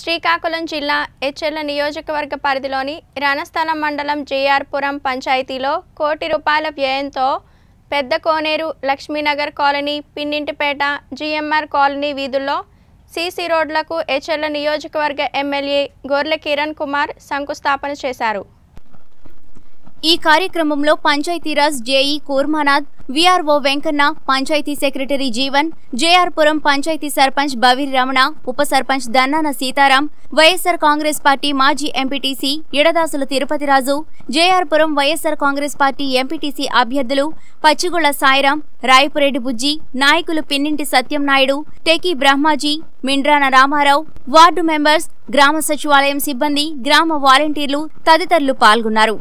శ్రీకాకుళం జిల్లా ఎచ్చెర్ల నియోజకవర్గ పరిధిలోని రణస్థలం మండలం జేఆర్పురం పంచాయతీలో కోటి రూపాయల వ్యయంతో పెద్ద Koneru Lakshminagar colony Pinnintipeta GMR colony వీధుల్లో సీసీ రోడ్లకు ఎచ్చెర్ల నియోజకవర్గ ఎమ్మెల్యే గొర్లె కిరణ్ కుమార్ శంకుస్థాపన చేశారు ఈ కార్యక్రమంలో Panchayat Raj JE Kurmanath VRO Venkanna panchayat secretary Jeevan JR Puram panchayat sarpanch Baviri Ramana ఉప సర్పంచ్ దన్నాన సీతారాం వైఎస్సార్ కాంగ్రెస్ పార్టీ మాజీ MPTC Idadasula Tirupatiraju JR Puram YSR Congress party MPTC అభ్యర్థులు పచ్చిగుళ్ల సాయిరాం రాయపురెడ్డి బుజ్జి నాయకులు పిన్నింటి సత్యం నాయుడు టెకి బ్రహ్మాజీ మిండ్రాన రామారావు వార్డు మెంబర్స్ గ్రామ సచివాలయం సిబ్బంది గ్రామ వాలంటీర్లు తదితరులు పాల్గొన్నారు